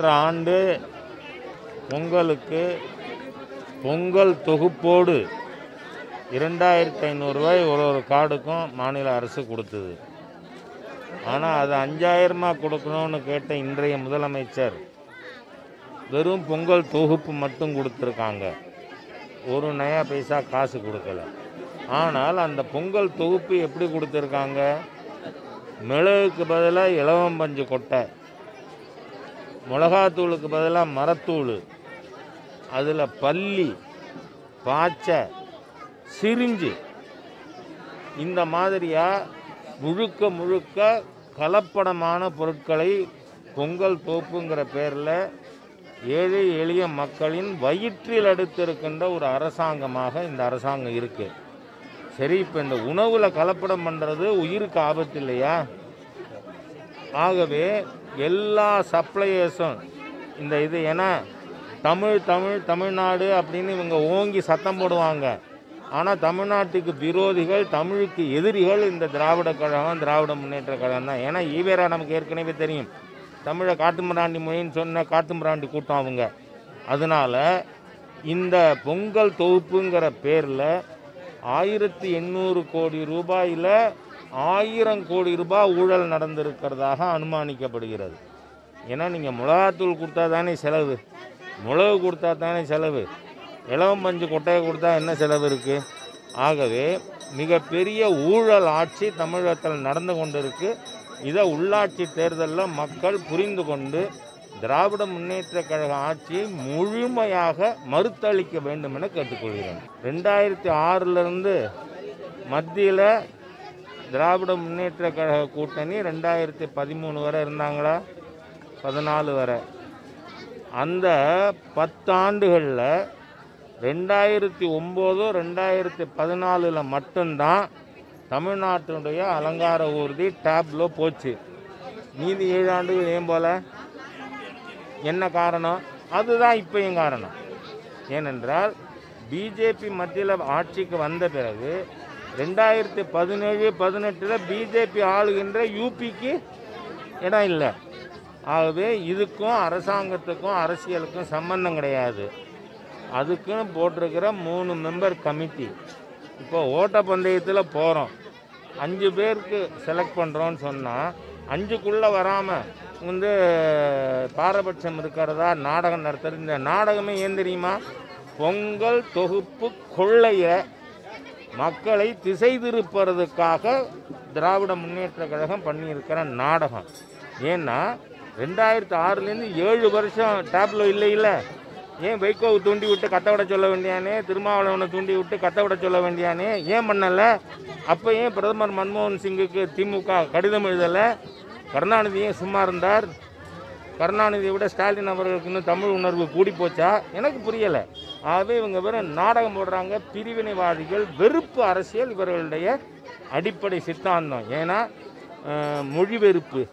சென்ற ஆண்டு பொங்கலுக்கு பொங்கல் தொகுப்போடு இரண்டாயிரத்தி ஐநூறுரூவாய் ஒரு ஒரு கார்டுக்கும் மாநில அரசு கொடுத்தது ஆனால் அது அஞ்சாயிரமாக கொடுக்கணும்னு கேட்ட இன்றைய முதலமைச்சர் வெறும் பொங்கல் தொகுப்பு மட்டும் கொடுத்துருக்காங்க ஒரு நயா பைசா காசு கொடுக்கல ஆனால் அந்த பொங்கல் தொகுப்பு எப்படி கொடுத்துருக்காங்க மிளகுக்கு பதிலாக இலவம்பஞ்சு கொட்டை மிளகாத்தூளுக்கு பதிலாக மரத்தூள் அதில் பல்லி பாச்சை சிரிஞ்சு இந்த மாதிரியாக முழுக்க முழுக்க கலப்படமான பொருட்களை பொங்கல் தோப்புங்கிற பேரில் ஏழை எளிய மக்களின் வயிற்றில் அடுத்திருக்கின்ற ஒரு அரசாங்கமாக இந்த அரசாங்கம் இருக்குது சரி இப்போ இந்த உணவில் கலப்படம் பண்ணுறது உயிருக்கு ஆபத்து இல்லையா ஆகவே எல்லா சப்ளையர்ஸும் இந்த இது ஏன்னா தமிழ் தமிழ் தமிழ்நாடு அப்படின்னு இவங்க ஓங்கி சத்தம் போடுவாங்க ஆனால் தமிழ்நாட்டுக்கு விரோதிகள் தமிழுக்கு எதிரிகள் இந்த திராவிட கழகம் திராவிட முன்னேற்ற கழகம் தான் ஏன்னா ஈவேரா நமக்கு ஏற்கனவே தெரியும் தமிழை காட்டுமிராண்டி மொழின்னு சொன்ன காட்டுமிராண்டி கூட்டம் அவங்க அதனால் இந்த பொங்கல் தொகுப்புங்கிற பேரில் ஆயிரத்தி எண்ணூறு கோடி ரூபாயில் ஆயிரம் கோடி ரூபாய் ஊழல் நடந்திருக்கிறதாக அனுமானிக்கப்படுகிறது ஏன்னா நீங்கள் மிளகாத்தூள் கொடுத்தா தானே செலவு மிளகு கொடுத்தா தானே செலவு இலவம் பஞ்சு கொட்டையை கொடுத்தா என்ன செலவு இருக்குது ஆகவே மிகப்பெரிய ஊழல் ஆட்சி தமிழகத்தில் நடந்து கொண்டிருக்கு இதை உள்ளாட்சி தேர்தலில் மக்கள் புரிந்து கொண்டு திராவிட முன்னேற்ற கழக ஆட்சியை முழுமையாக மறுத்தளிக்க வேண்டும் என கேட்டுக்கொள்கிறேன் ரெண்டாயிரத்தி ஆறிலிருந்து மத்தியில் திராவிட முன்னேற்ற கழக கூட்டணி ரெண்டாயிரத்தி பதிமூணு வரை இருந்தாங்களா பதினாலு வரை அந்த பத்தாண்டுகளில் ரெண்டாயிரத்தி ஒம்போதோ ரெண்டாயிரத்தி பதினாலில் மட்டும்தான் தமிழ்நாட்டினுடைய அலங்கார ஊர்தி டேப்லோ போச்சு மீதி ஏழு ஆண்டுகள் ஏன் போல என்ன காரணம் அதுதான் இப்பயும் காரணம் ஏனென்றால் பிஜேபி மத்தியில் ஆட்சிக்கு வந்த பிறகு ரெண்டாயிரத்தி பதினேழு பதினெட்டில் பிஜேபி ஆளுகின்ற யூபிக்கு இடம் இல்லை ஆகவே இதுக்கும் அரசாங்கத்துக்கும் அரசியலுக்கும் சம்பந்தம் கிடையாது அதுக்குன்னு போட்டிருக்கிற மூணு மெம்பர் கமிட்டி இப்போ ஓட்டப்பந்தயத்தில் போகிறோம் அஞ்சு பேருக்கு செலக்ட் பண்ணுறோன்னு சொன்னால் அஞ்சுக்குள்ளே வராமல் வந்து பாரபட்சம் இருக்கிறதா நாடகம் நடத்துறது இந்த நாடகமே ஏன் தெரியுமா பொங்கல் தொகுப்பு கொள்ளைய மக்களை திசை திருப்புறதுக்காக திராவிட முன்னேற்ற கழகம் பண்ணியிருக்கிற நாடகம் ஏன்னா ரெண்டாயிரத்து ஆறுலேருந்து ஏழு வருஷம் டேப்லோ இல்லை இல்லை ஏன் வைகோவை தூண்டி விட்டு கத்த விட சொல்ல வேண்டியானே திருமாவளவனை தூண்டி விட்டு கத்த விட சொல்ல வேண்டியானே ஏன் பண்ணலை அப்போ ஏன் பிரதமர் மன்மோகன் சிங்குக்கு திமுக கடிதம் எழுதலை கருணாநிதி ஏன் சும்மா இருந்தார் கருணாநிதியை விட ஸ்டாலின் அவர்களுக்கு இன்னும் தமிழ் உணர்வு கூடி போச்சா எனக்கு புரியலை ஆகவே இவங்க வெறும் நாடகம் போடுறாங்க பிரிவினைவாதிகள் வெறுப்பு அரசியல் இவர்களுடைய அடிப்படை சித்தாந்தம் ஏன்னா அஹ், மொழி வெறுப்பு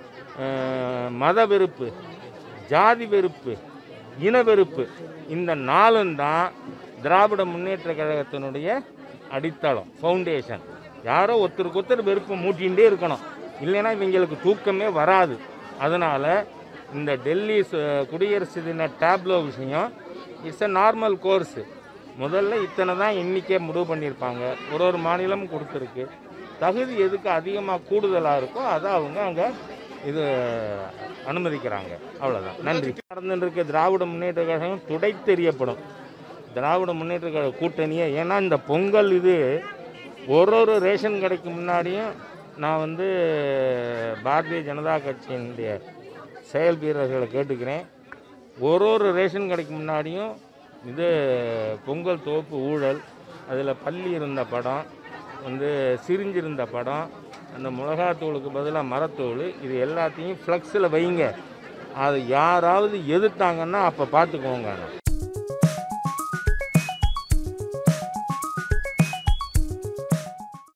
அஹ், மத வெறுப்பு ஜாதி வெறுப்பு இன வெறுப்பு இந்த நாலும் தான் திராவிட முன்னேற்ற கழகத்தினுடைய அடித்தளம் ஃபவுண்டேஷன் யாரோ ஒருத்தருக்கு ஒருத்தர் வெறுப்பை மூட்டிகிட்டே இருக்கணும் இல்லைன்னா இவங்களுக்கு தூக்கமே வராது அதனால் இந்த டெல்லி சு- குடியரசு தின டேப்லோ விஷயம் இட்ஸ் அ நார்மல் கோர்ஸு முதல்ல இத்தனை தான் எண்ணிக்கை முடிவு பண்ணியிருப்பாங்க ஒரு ஒரு மாநிலமும் கொடுத்துருக்கு தகுதி எதுக்கு அதிகமாக கூடுதலாக இருக்கோ அதை அவங்க அங்கே இது அனுமதிக்கிறாங்க அவ்வளோதான் நன்றி நடந்துருக்க திராவிட முன்னேற்ற கழகம் துடைத்தெறியப்படும் திராவிட முன்னேற்ற கழக கூட்டணியே ஏன்னா இந்த பொங்கல் இது ஒரு ஒரு ரேஷன் கடைக்கு முன்னாடியும் நான் வந்து பாரதிய ஜனதா கட்சியினுடைய செயல் வீரர்களை கேட்டுக்கிறேன் ஒரு ஒரு ரேஷன் கடைக்கு முன்னாடியும் இது பொங்கல் தோப்பு ஊழல் அதில் பள்ளி இருந்த படம் வந்து சிரிஞ்சிருந்த படம் அந்த மிளகாத்தூளுக்கு பதிலாக மரத்தூள் இது எல்லாத்தையும் ஃப்ளக்ஸில் வைங்க அதை யாராவது எதிர்த்தாங்கன்னா அப்போ பார்த்துக்கோங்க